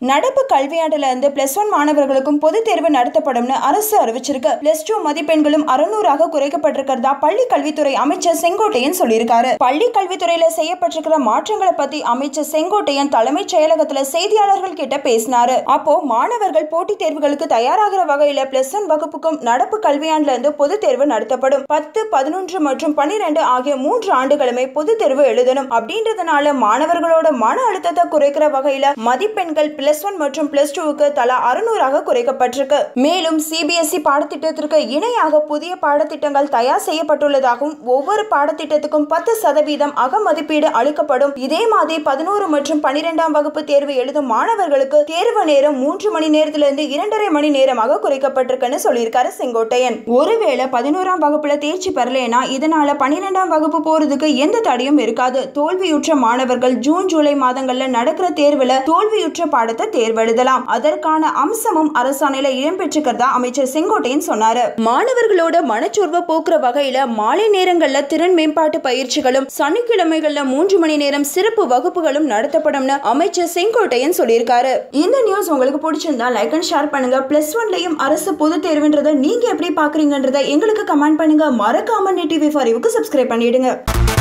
நடப்பு கல்வியாண்டுல இருந்து plus one மாணவர்களுக்கும் பொதுத் தேர்வு நடத்தப்படும்னு அரசு அறிவிச்சிருக்கு பிளஸ் டூ மதிப்பெண்களும் அறுநூறாக குறைக்கப்பட்டிருக்கிறதா பள்ளி கல்வித்துறை அமைச்சர் செங்கோட்டையன் சொல்லியிருக்காரு பள்ளி கல்வித்துறையில செய்யப்பட்டிருக்கிற மாற்றங்களை பத்தி அமைச்சர் செங்கோட்டையன் தலைமைச் செயலகத்துல செய்தியாளர்கள் கிட்ட பேசினாரு அப்போ மாணவர்கள் போட்டித் தேர்வுகளுக்கு தயாராகிற வகையில பிளஸ் ஒன் வகுப்புக்கும் நடப்பு கல்வியாண்டுல இருந்து பொதுத் தேர்வு நடத்தப்படும் பத்து பதினொன்று மற்றும் பனிரெண்டு ஆகிய மூன்று ஆண்டுகளுமே பொதுத் தேர்வு எழுதணும் அப்படின்றதுனால மாணவர்களோட மன அழுத்தத்தை குறைக்கிற வகையில மதிப்பெண்கள் பிளஸ் ஒன் மற்றும் பிளஸ் டூவுக்கு தலா அறுநூறாக குறைக்கப்பட்டிருக்கு மேலும் சிபிஎஸ்இ பாடத்திட்டத்திற்கு இணையாக புதிய பாடத்திட்டங்கள் தயார் செய்யப்பட்டுள்ளதாகவும் ஒவ்வொரு பாடத்திட்டத்துக்கும் பத்து சதவீதம் அகமதிப்பீடு அளிக்கப்படும் இதே மாதிரி பதினோரு மற்றும் பனிரெண்டாம் வகுப்பு தேர்வு எழுதும் மாணவர்களுக்கு தேர்வு நேரம் மூன்று மணி நேரத்திலிருந்து இரண்டரை மணி நேரமாக குறைக்கப்பட்டிருக்குன்னு சொல்லியிருக்காரு செங்கோட்டையன் ஒருவேளை பதினோராம் வகுப்புல தேர்ச்சி பெறலைனா இதனால பனிரெண்டாம் வகுப்பு போறதுக்கு எந்த தடையும் இருக்காது தோல்வியுற்ற மாணவர்கள் ஜூன் ஜூலை மாதங்கள்ல நடக்கிற தேர்வுல தோல்வியுற்ற பாடத்தை தேர்வெழுதலாம் அதற்கான அம்சமும் அரசாணையில இடம்பெற்றிருக்கிறதா அமைச்சர் செங்கோட்டையன் சொன்னாரு மாணவர்களோட மனச்சோர்வை போக்குற வகையில மாலை நேரங்கள்ல திறன் மேம்பாட்டு பயிற்சிகளும் சனிக்கிழமைகள்ல மூன்று மணி நேரம் சிறப்பு வகுப்புகளும் நடத்தப்படும்னு அமைச்சர் செங்கோட்டையன் சொல்லியிருக்காரு இந்த நியூஸ் உங்களுக்கு பிடிச்சிருந்தா லைக் அண்ட் ஷேர் பண்ணுங்க பிளஸ் ஒன்லயும் அரசு பொது தேர்வுன்றதை நீங்க எப்படி பாக்குறீங்கன்றதை எங்களுக்கு கமெண்ட் பண்ணுங்க மறக்காம டிவி ஃபார் சப்ஸ்கிரைப் பண்ணிடுங்க